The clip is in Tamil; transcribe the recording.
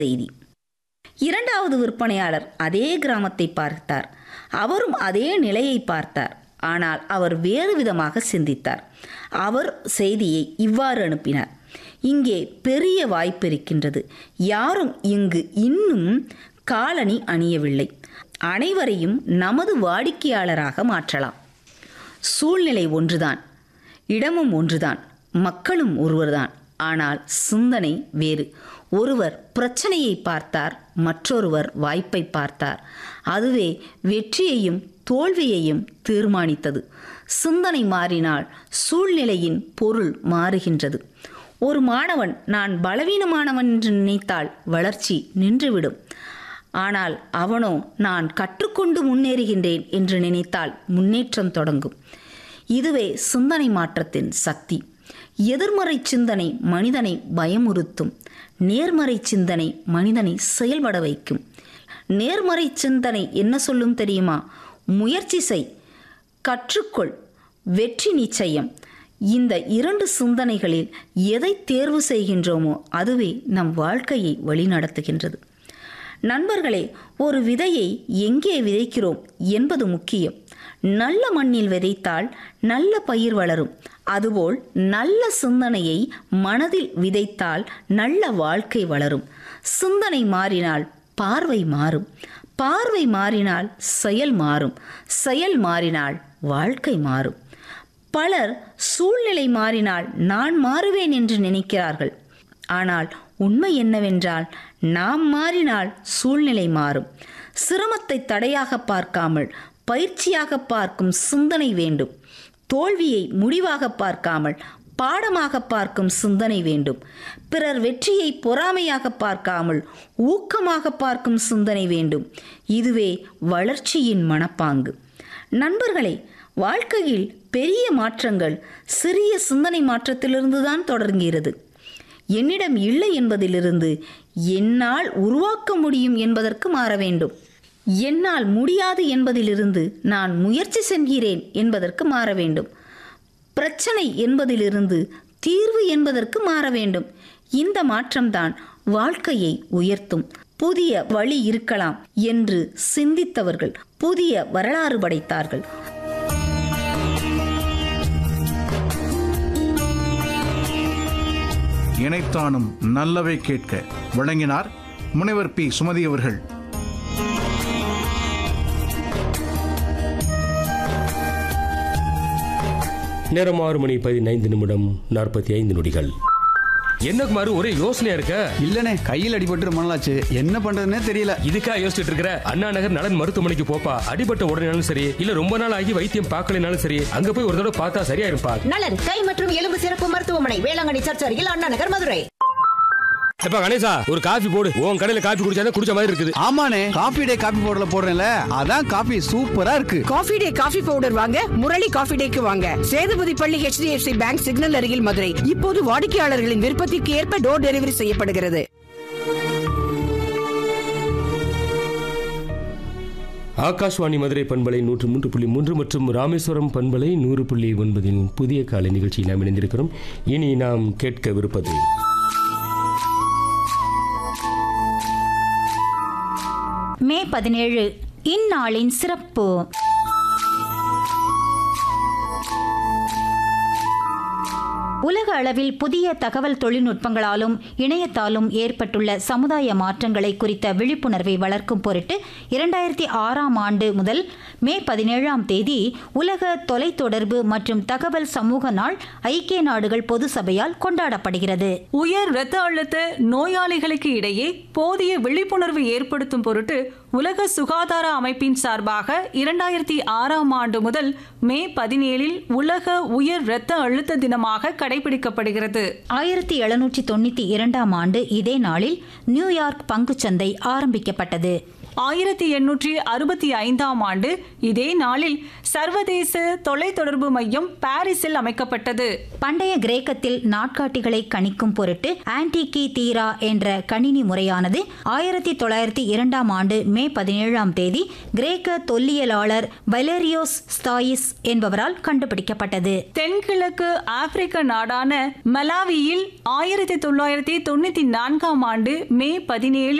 செய்தி இரண்டாவது விற்பனையாளர் அதே கிராமத்தை பார்த்தார் அவரும் அதே நிலையை பார்த்தார் ஆனால் அவர் வேறு விதமாக சிந்தித்தார் அவர் செய்தியை இவ்வாறு அனுப்பினார் இங்கே பெரிய வாய்ப்பு இருக்கின்றது யாரும் இங்கு இன்னும் காலணி அணியவில்லை அனைவரையும் நமது வாடிக்கையாளராக மாற்றலாம் சூழ்நிலை ஒன்றுதான் இடமும் ஒன்றுதான் மக்களும் ஒருவர்தான் ஆனால் சிந்தனை வேறு ஒருவர் பிரச்சனையை பார்த்தார் மற்றொருவர் வாய்ப்பை பார்த்தார் அதுவே வெற்றியையும் தோல்வியையும் தீர்மானித்தது சிந்தனை மாறினால் சூழ்நிலையின் பொருள் மாறுகின்றது ஒரு மாணவன் நான் பலவீனமானவன் என்று நினைத்தால் வளர்ச்சி நின்றுவிடும் ஆனால் அவனோ நான் கற்றுக்கொண்டு முன்னேறுகின்றேன் என்று நினைத்தால் முன்னேற்றம் தொடங்கும் இதுவே சிந்தனை மாற்றத்தின் சக்தி எதிர்மறை சிந்தனை மனிதனை பயமுறுத்தும் நேர்மறை சிந்தனை மனிதனை செயல்பட வைக்கும் நேர்மறை சிந்தனை என்ன சொல்லும் தெரியுமா முயற்சி செய் கற்றுக்கொள் வெற்றி நிச்சயம் இந்த இரண்டு சிந்தனைகளில் எதை தேர்வு செய்கின்றோமோ அதுவே நம் வாழ்க்கையை வழிநடத்துகின்றது நண்பர்களே ஒரு விதையை எங்கே விதைக்கிறோம் என்பது முக்கியம் நல்ல மண்ணில் விதைத்தால் நல்ல பயிர் வளரும் அதுபோல் நல்ல சிந்தனையை மனதில் விதைத்தால் நல்ல வாழ்க்கை வளரும் சிந்தனை மாறினால் பார்வை மாறும் பார்வை மாறினால் செயல் மாறும் செயல் மாறினால் வாழ்க்கை மாறும் பலர் சூழ்நிலை மாறினால் நான் மாறுவேன் என்று நினைக்கிறார்கள் ஆனால் உண்மை என்னவென்றால் நாம் மாறினால் சூழ்நிலை மாறும் சிரமத்தை தடையாக பார்க்காமல் பயிற்சியாக பார்க்கும் சிந்தனை வேண்டும் தோல்வியை முடிவாக பார்க்காமல் பாடமாக பார்க்கும் சிந்தனை வேண்டும் பிறர் வெற்றியை பொறாமையாக பார்க்காமல் ஊக்கமாக பார்க்கும் சிந்தனை வேண்டும் இதுவே வளர்ச்சியின் மனப்பாங்கு நண்பர்களே வாழ்க்கையில் பெரிய மாற்றங்கள் சிறிய சிந்தனை மாற்றத்திலிருந்து தான் தொடங்குகிறது என்னிடம் இல்லை என்பதிலிருந்து என்னால் உருவாக்க முடியும் என்பதற்கு மாற வேண்டும் என்னால் முடியாது என்பதிலிருந்து நான் முயற்சி செய்கிறேன் என்பதற்கு மாற வேண்டும் பிரச்சனை என்பதிலிருந்து தீர்வு என்பதற்கு மாற வேண்டும் இந்த மாற்றம்தான் வாழ்க்கையை உயர்த்தும் புதிய வழி இருக்கலாம் என்று சிந்தித்தவர்கள் புதிய வரலாறு படைத்தார்கள் இணைத்தானும் நல்லவை கேட்க வழங்கினார் முனைவர் பி சுமதி அவர்கள் நேரம் ஆறு மணி பதினைந்து நிமிடம் நாற்பத்தி ஐந்து நொடிகள் என்ன குமார் ஒரே யோசனையா இருக்க இல்லனே கையில் அடிபட்டு ரொம்ப நாளாச்சு என்ன பண்றதுன்னே தெரியல இதுக்கா யோசிச்சுட்டு இருக்கிற அண்ணா நகர் நலன் மருத்துவமனைக்கு போப்பா அடிபட்ட உடனேனாலும் சரி இல்ல ரொம்ப நாள் ஆகி வைத்தியம் பார்க்கலனாலும் சரி அங்க போய் ஒரு தடவை பார்த்தா சரியா இருப்பா நலன் கை மற்றும் எலும்பு சிறப்பு மருத்துவமனை வேளாங்கண்ணி சர்ச் அருகில் அண்ணா நகர் மதுரை எப்ப கணேசா ஒரு காஃபி போடு உன் கடையில காஃபி குடிச்சாதான் குடிச்ச மாதிரி இருக்குது ஆமாண்ணே காபி டே காபி பவுடர்ல போடுறேன்ல அதான் காபி சூப்பரா இருக்கு காஃபி டே காஃபி பவுடர் வாங்க முரளி காஃபி டேக்கு வாங்க சேதுபதி பள்ளி HDFC பேங்க் சிக்னல் அருகில் மதுரை இப்போது வாடிக்கையாளர்களின் விருப்பத்திற்கு ஏற்ப டோர் டெலிவரி செய்யப்படுகிறது ஆகாஷ்வாணி மதுரை பண்பலை நூற்று மூன்று புள்ளி மூன்று மற்றும் ராமேஸ்வரம் பண்பலை நூறு புள்ளி ஒன்பதின் புதிய காலை நிகழ்ச்சியில் நாம் இணைந்திருக்கிறோம் இனி நாம் கேட்கவிருப்பது மே பதினேழு இந்நாளின் சிறப்பு உலக அளவில் புதிய தகவல் தொழில்நுட்பங்களாலும் இணையத்தாலும் ஏற்பட்டுள்ள சமுதாய மாற்றங்களை குறித்த விழிப்புணர்வை வளர்க்கும் பொருட்டு இரண்டாயிரத்தி ஆறாம் ஆண்டு முதல் மே பதினேழாம் தேதி உலக தொலைத்தொடர்பு மற்றும் தகவல் சமூக நாள் ஐக்கிய நாடுகள் பொது சபையால் கொண்டாடப்படுகிறது உயர் இரத்த அழுத்த நோயாளிகளுக்கு இடையே போதிய விழிப்புணர்வு ஏற்படுத்தும் பொருட்டு உலக சுகாதார அமைப்பின் சார்பாக இரண்டாயிரத்தி ஆறாம் ஆண்டு முதல் மே பதினேழில் உலக உயர் இரத்த அழுத்த தினமாக கடைபிடிக்கப்படுகிறது ஆயிரத்தி எழுநூற்றி தொண்ணூற்றி இரண்டாம் ஆண்டு இதே நாளில் நியூயார்க் பங்குச்சந்தை ஆரம்பிக்கப்பட்டது ஆயிரத்தி எண்ணூற்றி அறுபத்தி ஐந்தாம் ஆண்டு இதே நாளில் சர்வதேச தொலைத்தொடர்பு மையம் பாரிஸில் அமைக்கப்பட்டது பண்டைய கிரேக்கத்தில் நாட்காட்டிகளை கணிக்கும் பொருட்டு ஆன்டிகி தீரா என்ற கணினி முறையானது ஆயிரத்தி தொள்ளாயிரத்தி இரண்டாம் ஆண்டு மே பதினேழாம் தேதி கிரேக்க தொல்லியலாளர் வலேரியோஸ் ஸ்தாயிஸ் என்பவரால் கண்டுபிடிக்கப்பட்டது தென்கிழக்கு ஆப்பிரிக்க நாடான மலாவியில் ஆயிரத்தி தொள்ளாயிரத்தி தொண்ணூத்தி நான்காம் ஆண்டு மே பதினேழு